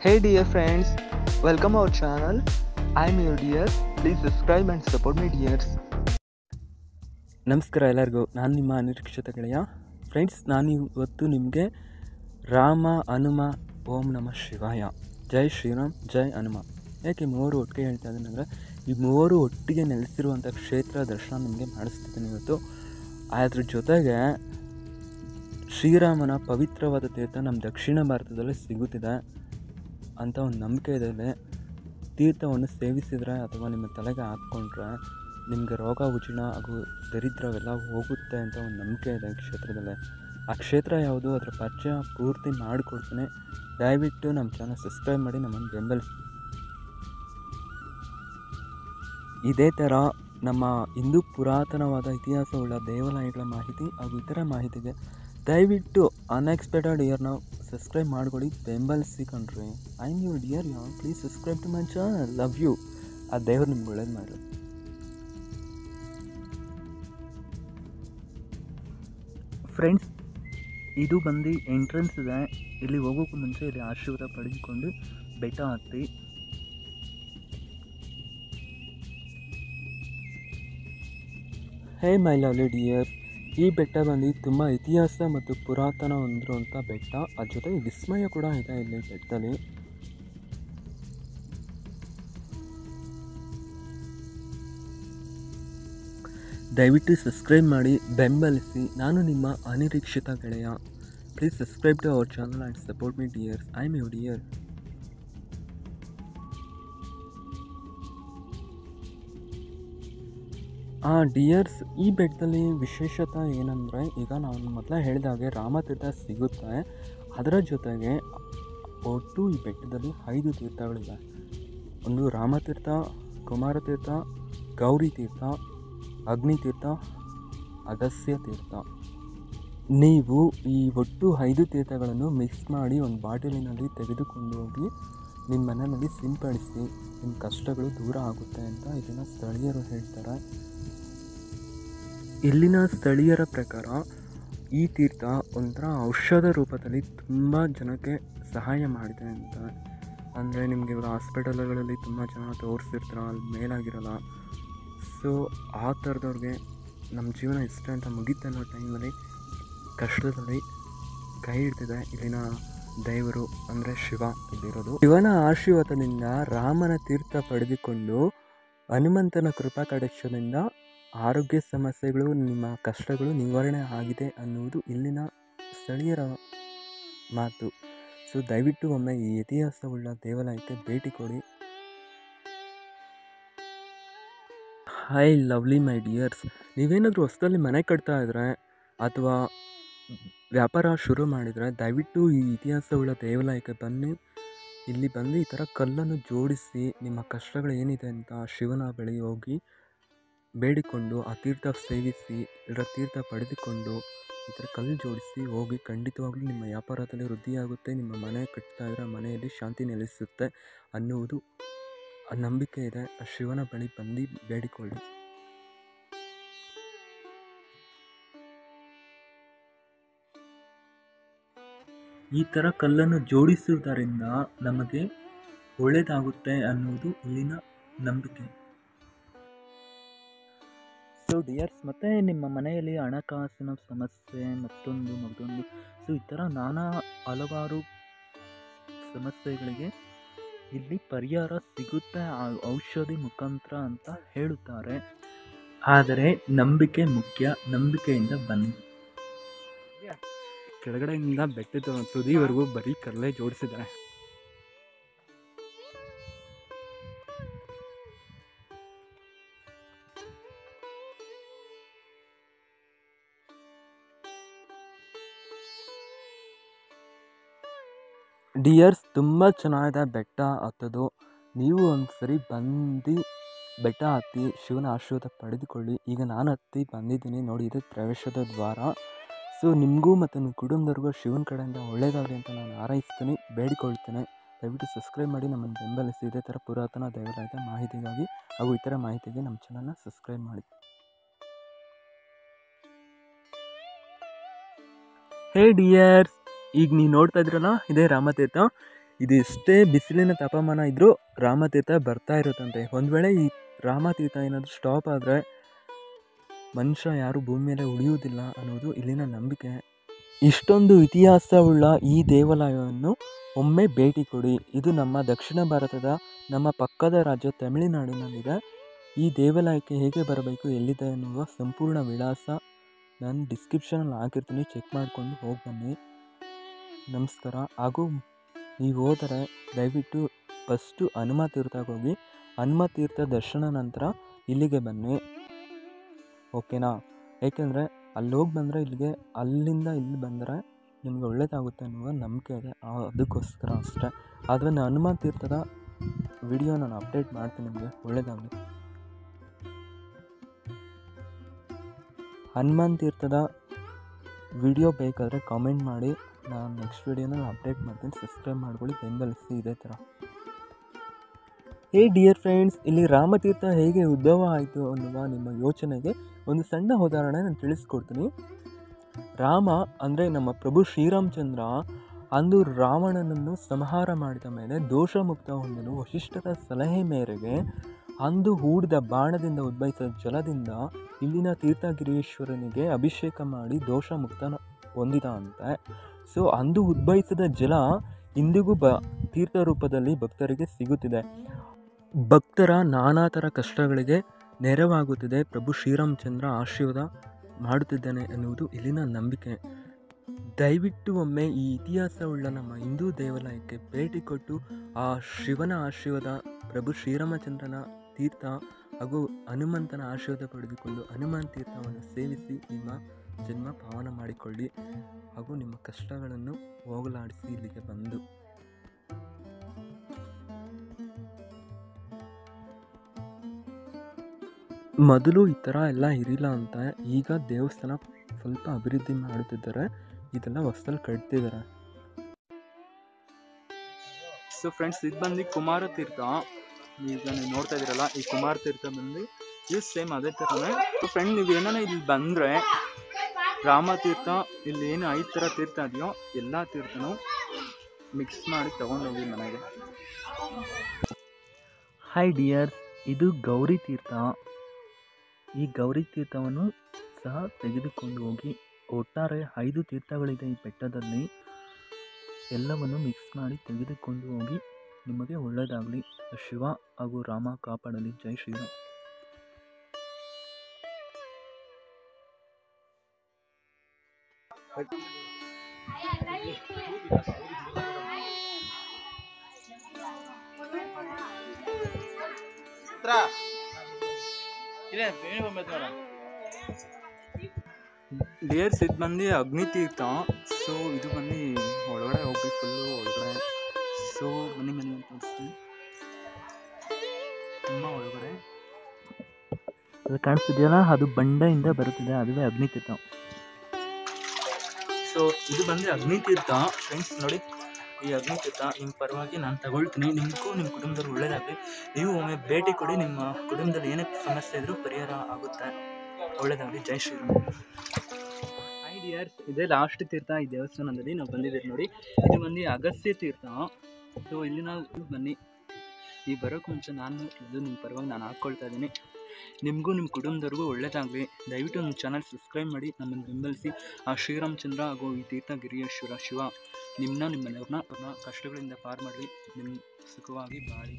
Hey dear friends, welcome our channel. I'm your dear. Please subscribe and support me dears. ನಮಸ್ಕಾರ ಎಲ್ಲರಿಗೂ ನಾನು ನಿಮ್ಮ ಅನಿರೀಕ್ಷಿತ ಗೆಳೆಯ ಫ್ರೆಂಡ್ಸ್ ನಾನು ಇವತ್ತು ನಿಮಗೆ ರಾಮ ಹನುಮ ಓಂ ನಮ ಶಿವಾಯ ಜೈ ಶ್ರೀರಾಮ್ ಜೈ ಹನುಮ ಯಾಕೆ ಮೂವರು ಒಟ್ಟಿಗೆ ಹೇಳ್ತಾ ಇದ್ದೀನಿ ಅಂದರೆ ಈ ಮೂವರು ಒಟ್ಟಿಗೆ ನೆಲೆಸಿರುವಂಥ ಕ್ಷೇತ್ರ ದರ್ಶನ ನಿಮಗೆ ಮಾಡಿಸ್ತಿದ್ದೀನಿ ಇವತ್ತು ಅದ್ರ ಜೊತೆಗೆ ಶ್ರೀರಾಮನ ಪವಿತ್ರವಾದ ತೀರ್ಥ ನಮ್ಮ ದಕ್ಷಿಣ ಭಾರತದಲ್ಲಿ ಸಿಗುತ್ತಿದೆ ಅಂತ ಒಂದು ನಂಬಿಕೆ ಇದೆ ಇಲ್ಲಿ. ತೀರ್ಥವನ್ನು ಸೇವಿಸಿದರೆ ಅಥವಾ ನಿಮ್ಮ ತಲೆಗೆ ಹಾಕ್ಕೊಂಡ್ರೆ ನಿಮಗೆ ರೋಗ ಉಜಿಣ ಹಾಗೂ ದರಿದ್ರವೆಲ್ಲ ಹೋಗುತ್ತೆ ಅಂತ ಒಂದು ನಂಬಿಕೆ ಇದೆ ಈ ಕ್ಷೇತ್ರದಲ್ಲಿ ಆ ಕ್ಷೇತ್ರ ಯಾವುದು ಅದರ ಪರಿಚಯ ಪೂರ್ತಿ ಮಾಡಿಕೊಡ್ತೀನಿ ದಯವಿಟ್ಟು ನಮ್ಮ ಚಾನಲ್ ಸಬ್ಸ್ಕ್ರೈಬ್ ಮಾಡಿ ನಮ್ಮನ್ನು ಬೆಂಬಲಿಸಿ ಇದೇ ಥರ ನಮ್ಮ ಹಿಂದೂ ಪುರಾತನವಾದ ಇತಿಹಾಸವುಳ್ಳ ದೇವಾಲಯಗಳ ಮಾಹಿತಿ ಹಾಗೂ ಇತರ ಮಾಹಿತಿಗೆ ದಯವಿಟ್ಟು ಅನ್ಎಕ್ಸ್ಪೆಕ್ಟೆಡ್ ಇಯರ್ನ ಸಬ್ಸ್ಕ್ರೈಬ್ ಮಾಡ್ಕೊಳ್ಳಿ ಬೆಂಬಲಿಸಿ ಕಣ್ರಿ I you dear yeah please subscribe to my channel love you ಆ ದೇವ್ರು ನಿಮ್ಗೆ ಒಳ್ಳೇದು ಮಾಡಲಿ ಫ್ರೆಂಡ್ಸ್ ಇದು ಬಂದು ಎಂಟ್ರೆನ್ಸ್ ಇದೆ ಇಲ್ಲಿ ಹೋಗೋಕ್ಕೂ ಮುಂಚೆ ಇಲ್ಲಿ ಆಶೀರ್ವಾದ ಪಡೆದುಕೊಂಡು ಬೆಟ್ಟ ಹತ್ತಿ ಹೇ ಮೈ ಲವ್ಲಿ ಡಿಯರ್ ಈ ಬೆಟ್ಟ ಬಂದು ತುಂಬ ಇತಿಹಾಸ ಮತ್ತು ಪುರಾತನ ಹೊಂದಿರುವಂಥ ಬೆಟ್ಟ ಅದ್ರ ಜೊತೆಗೆ ವಿಸ್ಮಯ ಕೂಡ ಇದೆ ಇಲ್ಲಿ ಬೆಟ್ಟದಲ್ಲಿ ದಯವಿಟ್ಟು ಸಬ್ಸ್ಕ್ರೈಬ್ ಮಾಡಿ ಬೆಂಬಲಿಸಿ ನಾನು ನಿಮ್ಮ ಅನಿರೀಕ್ಷಿತ ಗೆಳೆಯ please subscribe to our channel and support me dears I am you dear ಆ ಡಿಯರ್ಸ್ ಈ ಬೆಟ್ಟದಲ್ಲಿ ವಿಶೇಷತೆ ಏನಂದರೆ ಈಗ ನಾನು ಮೊದಲೇ ಹೇಳಿದಾಗೆ ರಾಮತೀರ್ಥ ಸಿಗುತ್ತೆ ಅದರ ಜೊತೆಗೆ ಒಟ್ಟು ಈ ಬೆಟ್ಟದಲ್ಲಿ ಐದು ತೀರ್ಥಗಳಿವೆ ಒಂದು ರಾಮತೀರ್ಥ ಕುಮಾರತೀರ್ಥ ಗೌರಿ ತೀರ್ಥ ಅಗ್ನಿತೀರ್ಥ ಅಗಸ್ಯ ತೀರ್ಥ ನೀವು ಈ ಒಟ್ಟು ಐದು ತೀರ್ಥಗಳನ್ನು ಮಿಕ್ಸ್ ಮಾಡಿ ಒಂದು ಬಾಟಲಿನಲ್ಲಿ ತೆಗೆದುಕೊಂಡು ಹೋಗಿ ನಿಮ್ಮ ಮನೆಯಲ್ಲಿ ಸಿಂಪಡಿಸಿ ನಿಮ್ಮ ಕಷ್ಟಗಳು ದೂರ ಆಗುತ್ತೆ ಅಂತ ಇದನ್ನು ಸ್ಥಳೀಯರು ಹೇಳ್ತಾರೆ ಇಲ್ಲಿನ ಸ್ಥಳೀಯರ ಪ್ರಕಾರ ಈ ತೀರ್ಥ ಒಂಥರ ಔಷಧ ರೂಪದಲ್ಲಿ ತುಂಬ ಜನಕ್ಕೆ ಸಹಾಯ ಮಾಡಿದೆ ಅಂತ ಅಂದರೆ ನಿಮಗೆ ಇವಾಗ ಹಾಸ್ಪಿಟಲ್ಗಳಲ್ಲಿ ತುಂಬ ಜನ ತೋರಿಸಿರ್ತಾರ ಅಲ್ಲಿ ಮೇಲಾಗಿರಲ್ಲ ಸೊ ಆ ಥರದವ್ರಿಗೆ ನಮ್ಮ ಜೀವನ ಇಷ್ಟ ಅಂತ ಮುಗೀತು ಅನ್ನೋ ಟೈಮಲ್ಲಿ ಕಷ್ಟದಲ್ಲಿ ಕೈ ಹಿಡ್ದಿದೆ ಇಲ್ಲಿನ ದೇವರು ಅಂದರೆ ಶಿವ ಇಲ್ಲಿರೋದು ಶಿವನ ಆಶೀರ್ವಾದದಿಂದ ರಾಮನ ತೀರ್ಥ ಪಡೆದುಕೊಂಡು ಹನುಮಂತನ ಕೃಪಾ ಕಟಾಕ್ಷದಿಂದ ಆರೋಗ್ಯ ಸಮಸ್ಯೆಗಳು ನಿಮ್ಮ ಕಷ್ಟಗಳು ನಿವಾರಣೆ ಆಗಿದೆ ಅನ್ನುವುದು ಇಲ್ಲಿನ ಸ್ಥಳೀಯರ ಮಾತು ಸೊ ದಯವಿಟ್ಟು ಒಮ್ಮೆ ಈ ಇತಿಹಾಸವುಳ್ಳ ದೇವಾಲಯಕ್ಕೆ ಭೇಟಿ ಕೊಡಿ ಹಾಯ್ ಲವ್ಲಿ ಮೈ ಡಿಯರ್ಸ್ ನೀವೇನಾದರೂ ಹೊಸದಲ್ಲಿ ಮನೆ ಕಟ್ತಾ ಇದ್ರೆ ಅಥವಾ ವ್ಯಾಪಾರ ಶುರು ಮಾಡಿದರೆ ದಯವಿಟ್ಟು ಈ ಇತಿಹಾಸವುಳ್ಳ ದೇವಾಲಯಕ್ಕೆ ಬನ್ನಿ ಇಲ್ಲಿ ಬಂದು ಈ ಥರ ಕಲ್ಲನ್ನು ಜೋಡಿಸಿ ನಿಮ್ಮ ಕಷ್ಟಗಳು ಏನಿದೆ ಅಂತ ಶಿವನ ಬಳಿ ಹೋಗಿ ಬೇಡಿಕೊಂಡು ಆ ತೀರ್ಥ ಸೇವಿಸಿ ಇದರ ತೀರ್ಥ ಪಡೆದುಕೊಂಡು ಈ ಥರ ಕಲ್ಲು ಜೋಡಿಸಿ ಹೋಗಿ ಖಂಡಿತವಾಗ್ಲೂ ನಿಮ್ಮ ವ್ಯಾಪಾರದಲ್ಲಿ ವೃದ್ಧಿಯಾಗುತ್ತೆ ನಿಮ್ಮ ಮನೆ ಕಟ್ತಾ ಇದ್ರೆ ಮನೆಯಲ್ಲಿ ಶಾಂತಿ ನೆಲೆಸುತ್ತೆ ಅನ್ನುವುದು ಆ ನಂಬಿಕೆ ಇದೆ ಆ ಶಿವನ ಬಳಿ ಬಂದು ಬೇಡಿಕೊಳ್ಳಿ ಈ ಥರ ಕಲ್ಲನ್ನು ಜೋಡಿಸುವುದರಿಂದ ನಮಗೆ ಒಳ್ಳೆಯದಾಗುತ್ತೆ ಅನ್ನುವುದು ಇಲ್ಲಿನ ನಂಬಿಕೆ ಸೊ ಡಿಯರ್ಸ್ ಮತ್ತು ನಿಮ್ಮ ಮನೆಯಲ್ಲಿ ಹಣಕಾಸಿನ ಸಮಸ್ಯೆ ಮತ್ತೊಂದು ಮತ್ತೊಂದು ಸೊ ಈ ಥರ ನಾನಾ ಹಲವಾರು ಸಮಸ್ಯೆಗಳಿಗೆ ಇಲ್ಲಿ ಪರಿಹಾರ ಸಿಗುತ್ತೆ ಆ ಔಷಧಿ ಮುಖಾಂತರ ಅಂತ ಹೇಳುತ್ತಾರೆ ಆದರೆ ನಂಬಿಕೆ ಮುಖ್ಯ ನಂಬಿಕೆಯಿಂದ ಬನ್ನಿ ಕೆಳಗಡೆಯಿಂದ ಬೆಟ್ಟದ ತುದಿವರೆಗೂ ಬರೀ ಕಲ್ಲೇ ಜೋಡಿಸಿದ್ದಾರೆ ಡಿಯರ್ಸ್ ತುಂಬ ಚೆನ್ನಾಗಿದೆ ಬೆಟ್ಟ ಹತ್ತೋದು ನೀವು ಒಂದು ಸರಿ ಬಂದು ಬೆಟ್ಟ ಹತ್ತಿ ಶಿವನ ಆಶೀರ್ವಾದ ಪಡೆದುಕೊಳ್ಳಿ ಈಗ ನಾನು ಹತ್ತಿ ಬಂದಿದ್ದೀನಿ ನೋಡಿ ಇದು ಪ್ರವೇಶದ ದ್ವಾರ ಸೊ ನಿಮಗೂ ಮತ್ತು ನಿಮ್ಮ ಕುಟುಂಬದವ್ರಿಗೂ ಶಿವನ ಕಡೆಯಿಂದ ಒಳ್ಳೆಯದಾಗಲಿ ಅಂತ ನಾನು ಹಾರೈಸ್ತೀನಿ ಬೇಡಿಕೊಳ್ತೇನೆ ದಯವಿಟ್ಟು ಸಬ್ಸ್ಕ್ರೈಬ್ ಮಾಡಿ ನಮ್ಮನ್ನು ಬೆಂಬಲಿಸಿ ಇದೇ ಥರ ಪುರಾತನ ದೇವಾಲಯದ ಮಾಹಿತಿಗಾಗಿ ಹಾಗೂ ಇತರ ಮಾಹಿತಿಗೆ ನಮ್ಮ ಚಾನಲ್ನ ಸಬ್ಸ್ಕ್ರೈಬ್ ಮಾಡಿ ಹೇ ಡಿಯರ್ಸ್ ಈಗ ನೀವು ನೋಡ್ತಾ ಇದ್ರಲ್ಲ ಇದೇ ರಾಮತೀರ್ಥ ಇದು ಎಷ್ಟೇ ಬಿಸಿಲಿನ ತಾಪಮಾನ ಇದ್ದರೂ ರಾಮತೀರ್ಥ ಬರ್ತಾ ಇರುತ್ತಂತೆ ಒಂದು ವೇಳೆ ಈ ರಾಮತೀರ್ಥ ಏನಾದರೂ ಸ್ಟಾಪ್ ಆದರೆ ಮನುಷ್ಯ ಯಾರು ಭೂಮಿ ಮೇಲೆ ಉಳಿಯುವುದಿಲ್ಲ ಅನ್ನೋದು ಇಲ್ಲಿನ ನಂಬಿಕೆ ಇಷ್ಟೊಂದು ಇತಿಹಾಸವುಳ್ಳ ಈ ದೇವಾಲಯವನ್ನು ಒಮ್ಮೆ ಭೇಟಿ ಕೊಡಿ ಇದು ನಮ್ಮ ದಕ್ಷಿಣ ಭಾರತದ ನಮ್ಮ ಪಕ್ಕದ ರಾಜ್ಯ ತಮಿಳುನಾಡಿನಲ್ಲಿದೆ ಈ ದೇವಾಲಯಕ್ಕೆ ಹೇಗೆ ಬರಬೇಕು ಎಲ್ಲಿದೆ ಎನ್ನುವ ಸಂಪೂರ್ಣ ವಿಳಾಸ ನಾನು ಡಿಸ್ಕ್ರಿಪ್ಷನಲ್ಲಿ ಹಾಕಿರ್ತೀನಿ ಚೆಕ್ ಮಾಡಿಕೊಂಡು ಹೋಗಿ ಬನ್ನಿ ನಮಸ್ಕಾರ ಹಾಗೂ ನೀವು ಹೋದರೆ ದಯವಿಟ್ಟು ಫಸ್ಟು ಹನುಮ ತೀರ್ಥಕ್ಕೆ ಹೋಗಿ ಹನುಮ ತೀರ್ಥ ದರ್ಶನ ನಂತರ ಇಲ್ಲಿಗೆ ಬನ್ನಿ ಓಕೆನಾ ಏಕೆಂದರೆ ಅಲ್ಲಿ ಹೋಗಿ ಬಂದರೆ ಇಲ್ಲಿಗೆ ಅಲ್ಲಿಂದ ಇಲ್ಲಿ ಬಂದರೆ ನಿಮಗೆ ಒಳ್ಳೇದಾಗುತ್ತೆ ಅನ್ನುವ ನಂಬಿಕೆ ಇದೆ ಆ- ಅದಕ್ಕೋಸ್ಕರ ಅಷ್ಟೇ ಆದರೆ ನಾನು ಹನುಮ ತೀರ್ಥದ ವಿಡಿಯೋ ನಾನು ಅಪ್ಡೇಟ್ ಮಾಡ್ತೀನಿ ನಿಮಗೆ ಒಳ್ಳೇದಾಗಲಿ ಹನುಮಾನ್ ತೀರ್ಥದ ವಿಡಿಯೋ ಬೇಕಾದರೆ ಕಾಮೆಂಟ್ ಮಾಡಿ ನಾನು ನೆಕ್ಸ್ಟ್ ವಿಡಿಯೋನಲ್ಲಿ ಅಪ್ಡೇಟ್ ಮಾಡ್ತೀನಿ ಸಬ್ಸ್ಕ್ರೈಬ್ ಮಾಡ್ಕೊಳ್ಳಿ ಬೆಂಬಲಿಸಿ ಇದೇ ಥರ ಹೇ ಡಿಯರ್ ಫ್ರೆಂಡ್ಸ್ ಇಲ್ಲಿ ರಾಮತೀರ್ಥ ಹೇಗೆ ಉದ್ಭವ ಆಯಿತು ಅನ್ನುವ ನಿಮ್ಮ ಯೋಚನೆಗೆ ಒಂದು ಸಣ್ಣ ಉದಾಹರಣೆ ನಾನು ತಿಳಿಸ್ಕೊಡ್ತೀನಿ ರಾಮ ಅಂದರೆ ನಮ್ಮ ಪ್ರಭು ಶ್ರೀರಾಮಚಂದ್ರ ಅಂದು ರಾವಣನನ್ನು ಸಂಹಾರ ಮಾಡಿದ ಮೇಲೆ ದೋಷ ಮುಕ್ತ ಹೊಂದಲು ವಶಿಷ್ಠರ ಸಲಹೆ ಮೇರೆಗೆ ಅಂದು ಹೂಡಿದ ಬಾಣದಿಂದ ಉದ್ಭವಿಸಿದ ಜಲದಿಂದ ಇಲ್ಲಿನ ತೀರ್ಥಗಿರೀಶ್ವರನಿಗೆ ಅಭಿಷೇಕ ಮಾಡಿ ದೋಷ ಮುಕ್ತ ಹೊಂದಿದ ಅಂತೆ ಸೊ ಅಂದು ಉದ್ಭವಿಸಿದ ಜಲ ಇಂದಿಗೂ ಬ ತೀರ್ಥ ರೂಪದಲ್ಲಿ ಭಕ್ತರಿಗೆ ಸಿಗುತ್ತಿದೆ ಭಕ್ತರ ನಾನಾ ಥರ ಕಷ್ಟಗಳಿಗೆ ನೆರವಾಗುತ್ತಿದೆ ಪ್ರಭು ಶ್ರೀರಾಮಚಂದ್ರ ಆಶೀರ್ವಾದ ಮಾಡುತ್ತಿದ್ದಾನೆ ಎನ್ನುವುದು ಇಲ್ಲಿನ ನಂಬಿಕೆ ದಯವಿಟ್ಟು ಒಮ್ಮೆ ಈ ಇತಿಹಾಸವುಳ್ಳ ನಮ್ಮ ಹಿಂದೂ ದೇವಾಲಯಕ್ಕೆ ಭೇಟಿ ಕೊಟ್ಟು ಆ ಶಿವನ ಆಶೀರ್ವಾದ ಪ್ರಭು ಶ್ರೀರಾಮಚಂದ್ರನ ತೀರ್ಥ ಹಾಗೂ ಹನುಮಂತನ ಆಶೀರ್ವಾದ ಪಡೆದುಕೊಂಡು ಹನುಮಾನ್ ತೀರ್ಥವನ್ನು ಸೇವಿಸಿ ನಿಮ್ಮ ಜನ್ಮ ಪಾವನ ಮಾಡಿಕೊಳ್ಳಿ ಹಾಗೂ ನಿಮ್ಮ ಕಷ್ಟಗಳನ್ನು ಹೋಗಲಾಡಿಸಿ ಇಲ್ಲಿಗೆ ಬಂದು ಮೊದಲು ಈ ಥರ ಎಲ್ಲ ಇರಿಲ್ಲ ಅಂತ ಈಗ ದೇವಸ್ಥಾನ ಸ್ವಲ್ಪ ಅಭಿವೃದ್ಧಿ ಮಾಡುತ್ತಿದ್ದಾರೆ ಇದೆಲ್ಲ ಹೊಸದಲ್ಲಿ ಕಟ್ತಿದ್ದಾರೆ ಸೊ ಫ್ರೆಂಡ್ಸ್ ಇದು ಬಂದು ಕುಮಾರ ತೀರ್ಥ ಈಗ ನೀವು ನೋಡ್ತಾ ಇದ್ದೀರಲ್ಲ ಈ ಕುಮಾರ ತೀರ್ಥ ಬಂದು ಇದು ಸೇಮ್ ಅದೇ ಥರನೇ ಫ್ರೆಂಡ್ ನೀವು ಏನಾನ ಇಲ್ಲಿ ಬಂದರೆ ರಾಮತೀರ್ಥ ಇಲ್ಲಿ ಏನು ಐದು ಥರ ತೀರ್ಥ ಇದೆಯೋ ಎಲ್ಲ ತೀರ್ಥನೂ ಮಿಕ್ಸ್ ಮಾಡಿ ತೊಗೊಂಡೋಗಿ ಮನೆಗೆ ಹಾಯ್ ಡಿಯರ್ಸ್ ಇದು ಗೌರಿ ತೀರ್ಥ ಈ ಗೌರಿ ತೀರ್ಥವನ್ನು ಸಹ ತೆಗೆದುಕೊಂಡು ಹೋಗಿ ಒಟ್ಟಾರೆ ಐದು ತೀರ್ಥಗಳಿದೆ ಈ ಬೆಟ್ಟದಲ್ಲಿ ಎಲ್ಲವನ್ನು ಮಿಕ್ಸ್ ಮಾಡಿ ತೆಗೆದುಕೊಂಡು ಹೋಗಿ ನಿಮಗೆ ಒಳ್ಳೆಯದಾಗಲಿ ಶಿವ ಹಾಗೂ ರಾಮ ಕಾಪಾಡಲಿ ಜೈ ಶ್ರೀರಾಮ್ ಡಿಯರ್ಸ್ ಇದು ಬಂದು ಅಗ್ನಿ ತೀರ್ಥ ಸೊ ಇದು ಬಂದು ಒಳಗಡೆ ಹೋಗ್ಬೇಕು ಫುಲ್ಲು ಒಳಗಡೆ ಸೊ ಬನ್ನಿ ಬನ್ನಿ ಅಂತ ತೋರಿಸ್ತೀನಿ ತುಂಬ ಒಳಗಡೆ ಅದು ಕಾಣಿಸ್ತಿದೆಯಲ್ಲ ಅದು ಬಂಡೆಯಿಂದ ಬರುತ್ತಿದೆ ಅದುವೇ ಅಗ್ನಿ ತೀರ್ಥ ಸೊ ಇದು ಬಂದು ಅಗ್ನಿ ತೀರ್ಥ ಫ್ರೆಂಡ್ಸ್ ನೋಡಿ ಈ ಅಗ್ನಿ ತೀರ್ಥ ನಿಮ್ಮ ಪರವಾಗಿ ನಾನು ತಗೊಳ್ತೀನಿ ನಿಮಗೂ ನಿಮ್ಮ ಕುಟುಂಬದವ್ರು ಒಳ್ಳೇದಾಗಲಿ ನೀವು ಒಮ್ಮೆ ಭೇಟಿ ಕೊಡಿ ನಿಮ್ಮ ಕುಟುಂಬದಲ್ಲಿ ಏನೇ ಸಮಸ್ಯೆ ಇದ್ರೂ ಪರಿಹಾರ ಆಗುತ್ತೆ ಒಳ್ಳೇದಾಗಲಿ ಜೈ ಶ್ರೀರಾಮ್ ಹಾಯ್ ಡಿಯರ್ಸ್ ಇದೇ ಲಾಸ್ಟ್ ತೀರ್ಥ ಈ ದೇವಸ್ಥಾನದಲ್ಲಿ ನಾವು ಬಂದಿದ್ದೀವಿ ನೋಡಿ ಇದು ಬಂದು ಅಗಸ್ತ್ಯ ತೀರ್ಥ ಸೊ ಇಲ್ಲಿ ನಾವು ಬನ್ನಿ ಈ ಬರೋಕ್ಕೆ ಮುಂಚೆ ನಾನು ಇದು ನಿಮ್ಮ ಪರವಾಗಿ ನಾನು ಹಾಕ್ಕೊಳ್ತಾ ಇದ್ದೀನಿ ನಿಮಗೂ ನಿಮ್ಮ ಕುಟುಂಬದವ್ರಿಗೂ ಒಳ್ಳೇದಾಗಲಿ ದಯವಿಟ್ಟು ನಮ್ಮ ಚಾನಲ್ ಸಬ್ಸ್ಕ್ರೈಬ್ ಮಾಡಿ ನಮ್ಮನ್ನು ಬೆಂಬಲಿಸಿ ಆ ಶ್ರೀರಾಮಚಂದ್ರ ಹಾಗೂ ಈ ತೀರ್ಥಗಿರಿಯೇಶ್ವರ ಶಿವ ನಿಮ್ಮನ್ನ ನಿಮ್ಮ ಮನೆಯವ್ರನ್ನ ಅವ್ರನ್ನ ಕಷ್ಟಗಳಿಂದ ಪಾರು ಮಾಡಲಿ ನಿಮ್ಮ ಸುಖವಾಗಿ ಬಾಳಿ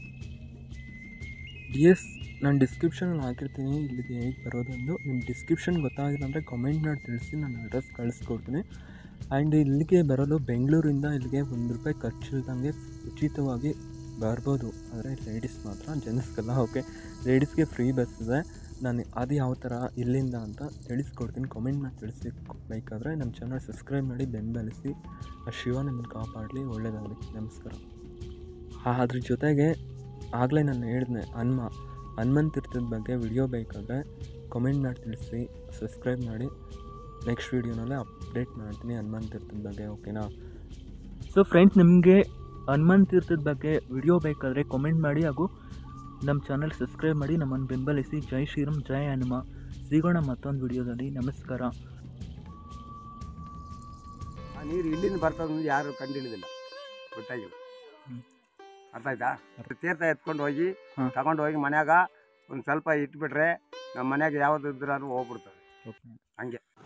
ಎಸ್ ನಾನು ಡಿಸ್ಕ್ರಿಪ್ಷನಲ್ಲಿ ಹಾಕಿರ್ತೀನಿ ಇಲ್ಲಿಗೆ ಹೇಗೆ ಬರೋದೊಂದು ನಿಮ್ಮ ಡಿಸ್ಕ್ರಿಪ್ಷನ್ ಗೊತ್ತಾಗಿಲ್ಲ ಅಂದರೆ ಕಮೆಂಟ್ ಮಾಡಿ ತಿಳಿಸಿ ನಾನು ಅಡ್ರೆಸ್ ಕಳಿಸ್ಕೊಡ್ತೀನಿ ಆ್ಯಂಡ್ ಇಲ್ಲಿಗೆ ಬರಲು ಬೆಂಗಳೂರಿಂದ ಇಲ್ಲಿಗೆ ಒಂದು ರೂಪಾಯಿ ಖರ್ಚಿಲ್ದಂಗೆ ಉಚಿತವಾಗಿ ಬರ್ಬೋದು ಆದರೆ ಲೇಡೀಸ್ ಮಾತ್ರ ಜೆಂಟ್ಸ್ಗೆಲ್ಲ ಓಕೆ ಲೇಡೀಸ್ಗೆ ಫ್ರೀ ಬಸ್ ಇದೆ ನಾನು ಅದು ಯಾವ ಥರ ಇಲ್ಲಿಂದ ಅಂತ ತಿಳಿಸ್ಕೊಡ್ತೀನಿ ಕಮೆಂಟ್ ಮಾಡಿ ತಿಳಿಸಿ ಬೇಕಾದರೆ ನಮ್ಮ ಚಾನಲ್ ಸಬ್ಸ್ಕ್ರೈಬ್ ಮಾಡಿ ಬೆಂಬಲಿಸಿ ಆ ಶಿವ ನಿಮ್ಮನ್ನು ಕಾಪಾಡಲಿ ಒಳ್ಳೆಯದಾಗಲಿ ನಮಸ್ಕಾರ ಆ, ಅದ್ರ ಜೊತೆಗೆ ಆಗಲೇ ನಾನು ಹೇಳಿದ್ನೆ ಹನುಮ ಹನುಮಂತ ತೀರ್ಥದ ಬಗ್ಗೆ ವಿಡಿಯೋ ಬೇಕಾದರೆ ಕಮೆಂಟ್ ಮಾಡಿ ತಿಳಿಸಿ ಸಬ್ಸ್ಕ್ರೈಬ್ ಮಾಡಿ ನೆಕ್ಸ್ಟ್ ವೀಡಿಯೋನಲ್ಲೇ ಅಪ್ಡೇಟ್ ಮಾಡ್ತೀನಿ ಹನುಮಂತ ತೀರ್ಥದ ಬಗ್ಗೆ ಓಕೆನಾ ಸೊ ಫ್ರೆಂಡ್ಸ್ ನಿಮಗೆ ಹನುಮಂತ ತೀರ್ಥದ ಬಗ್ಗೆ ವಿಡಿಯೋ ಬೇಕಾದರೆ ಕಮೆಂಟ್ ಮಾಡಿ ಹಾಗೂ ನಮ್ಮ ಚಾನಲ್ ಸಬ್ಸ್ಕ್ರೈಬ್ ಮಾಡಿ ನಮ್ಮನ್ನು ಬೆಂಬಲಿಸಿ ಜೈ ಶ್ರೀರಾಮ್ ಜೈ ಹನುಮ ಸಿಗೋಣ ಮತ್ತೊಂದು ವಿಡಿಯೋದಲ್ಲಿ ನಮಸ್ಕಾರ ಆ ನೀರು ಇಲ್ಲಿಂದ ಬರ್ತದೆ ಯಾರು ಕಂಡುಹಿಡಿದಿಲ್ಲ ಗೊತ್ತಾಗಿಲ್ಲ ಹ್ಮ್. ಅರ್ಥ ಆಯ್ತಾ ತೀರ್ಥ ಎತ್ಕೊಂಡು ಹೋಗಿ ಹಾ. ತಗೊಂಡು ಹೋಗಿ ಮನ್ಯಾಗ ಒಂದು ಸ್ವಲ್ಪ ಇಟ್ಬಿಟ್ರೆ ನಮ್ಮ ಮನ್ಯಾಗ ಯಾವ್ದು ಇದ್ರೂ ಹೋಗ್ಬಿಡ್ತದೆ ಓಕೆ ಹಂಗೆ